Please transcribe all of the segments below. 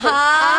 ஆ,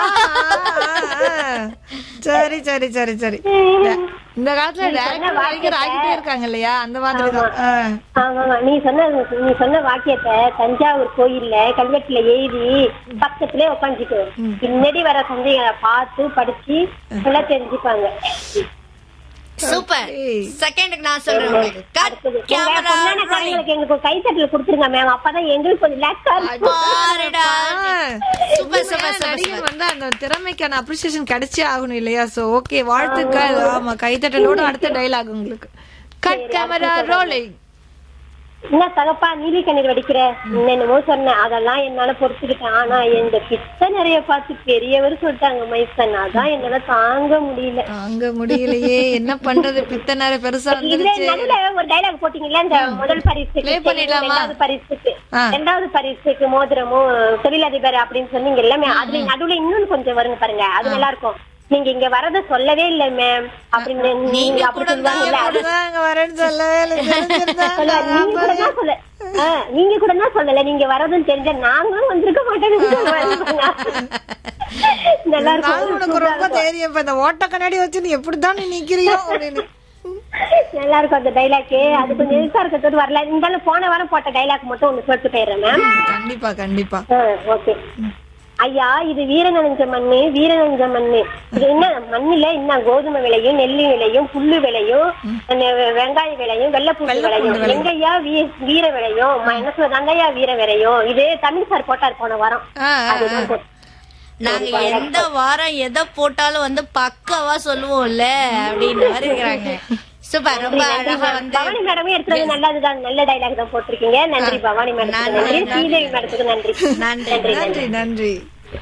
சரி சரி சரி சரி இந்த காலத்துல டேரக்டர் நடிகர் ஆகிட்டே இருக்காங்க இல்லையா அந்த மாதிரி தான் ஆ. ஆமாமா நீ சொன்ன நீ சொன்ன வாக்கியத்தை தஞ்சாவூர் கோயில்ல கல்வெட்டுல எழுதி பக்கத்திலே உட்காந்துட்டு பின்னாடி வர சந்தைகளை பார்த்து படிச்சு எல்லாம் தெரிஞ்சுப்பாங்க சூப்பர் ஏய். செகண்டுக்கு நான் சொல்றேன் உங்களுக்கு கட் அடுத்தது, உங்க கேமரா பொண்ணான காரியங்களுக்கு எங்களுக்கு ஒரு கைத்தட்டல் கொடுத்துருங்க மேம் அப்பதான் எங்களுக்கு கொஞ்சம் ரிலாக்ஸா இருக்கும் பாருடா ஆ. சூப்பர் சூப்பர் உண்மையா சூப்பர் நடிகர் வந்து அந்த திறமைக்கான அப்ரிசியேஷன் கிடைச்சே ஆகணும் இல்லையா சோ ஓகே வாழ்த்துக்கள் ஆமா கைத்தட்டலோட அடுத்த டைலாக் உங்களுக்கு கட் கேமரா ரோலிங் என்ன தகப்பா நீலி கண்ணீர் வடிக்கிற என்னென்னமோ சொன்னேன் அதெல்லாம் என்னால பொறுத்துக்கிட்டேன் ஆனா இந்த பித்த நிறைய பார்த்து பெரியவர் சொல்லிட்டாங்க மைசன் அதான் என்னால தாங்க முடியல அங்க முடியலையே என்ன பண்றது பித்த நேரம் பெருசா இதுல வந்துருச்சு நடுவுல ஒரு டைலாக் போட்டீங்கல்ல இந்த முதல் பரிசுக்கு Play பண்ணிடலாமா? ரெண்டாவது பரிசுக்கு ஆ. ரெண்டாவது பரிசுக்கு மோதிரமும் தொழிலதிபர் அப்படின்னு சொன்னீங்க எல்லாமே அதுல நடுவுல இன்னொன்னு கொஞ்சம் வருங்க பாருங்க அது நல்லா இருக்கும் நீங்க இங்க வரத சொல்லவே இல்ல மேம் அப்படின்னு நீங்க அப்படி கூட சொல்லுவாங்கல்ல அது அப்படிதான் அங்க வரேன்னு சொல்லவே இல்லை தெரிஞ்சிருந்தா சொல்ல நீங்க கூட தான் சொல்ல ஆ, நீங்க கூட தான் சொல்லல நீங்க வரதுன்னு தெரிஞ்ச நாங்களும் வந்திருக்க மாட்டோம் நல்லா நான் உனக்கு ரொம்ப இருக்கும் தைரியம் இப்ப இந்த ஓட்ட கண்ணாடி வச்சு நீ எப்படிதான் நீ நிக்கிறியோ அப்படின்னு நல்லா இருக்கும் அந்த டைலாக் அது கொஞ்சம் எதிர்த்தா இருக்கிறது வரல இருந்தாலும் போன வாரம் போட்ட டைலாக் மட்டும் ஒண்ணு சொல்லிட்டு போயிடுறேன் மேம் கண்டிப்பா கண்டிப்பா ஓகே ஐயா இது வீரநஞ்ச மண்ணு வீரநஞ்ச மண்ணு இது என்ன மண்ணுல இன்னும் கோதுமை விளையும் நெல்லு விளையும் புல்லு விளையும் வெ- வெங்காய விளையும் வெள்ளைப்பூண்டு விளையும் எங்கய்யா வீ- வீர விளையும் ம- என்ன சொல்றதாங்கய்யா வீர விளையும் இது தமிழ் சார் போட்டார் போன வாரம் ஆ, ஆ, ஆ. அதுதான் போட்டு- நாங்க எந்த வாரம் எதை போட்டாலும் வந்து பக்காவா சொல்லுவோம்ல அப்படின்னு மாதிரி இருக்கிறாங்க சூப்பர் ரொம்ப அழகா வந்து பவானி மேடமே எடுத்துறது நல்லதுதான் நல்ல டைலாக் தான் போட்டிருக்கீங்க நன்றி பவானி மேடத்துக்கு நன்றி ஸ்ரீதேவி மேடத்துக்கு நன்றி நன்றி நன்றி நன்றி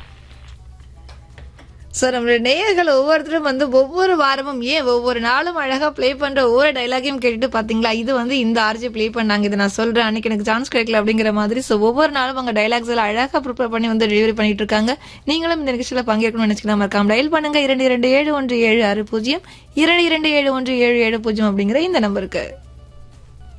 சார் நம்மளுடைய நேயர்கள் ஒவ்வொருத்தரும் வந்து ஒவ்வொரு வாரமும் ஏன் ஒவ்வொரு நாளும் அழகா ப்ளே பண்ற ஒவ்வொரு டைலாகையும் கேட்டுட்டு பாத்தீங்களா இது வந்து இந்த ஆர்ஜி ப்ளே பண்ணாங்க இதை நான் சொல்றேன் அன்னைக்கு எனக்கு சான்ஸ் கிடைக்கல அப்படிங்கிற மாதிரி சோ ஒவ்வொரு நாளும் அவங்க டைலாக்ஸ் எல்லாம் அழகா ப்ரிப்பேர் பண்ணி வந்து டெலிவரி பண்ணிட்டு இருக்காங்க நீங்களும் இந்த நிகழ்ச்சியில பங்கேற்கணும்னு நினைச்சுக்கலாம் மறக்காம டயல் பண்ணுங்க இரண்டு இரண்டு ஏழு ஒன்று ஏழு ஆறு பூஜ்ஜியம் இரண்டு இரண்டு ஏழு ஒன்று ஏழு ஏழு பூஜ்ஜியம் அப்படிங்கிற இந்த நம்பருக்கு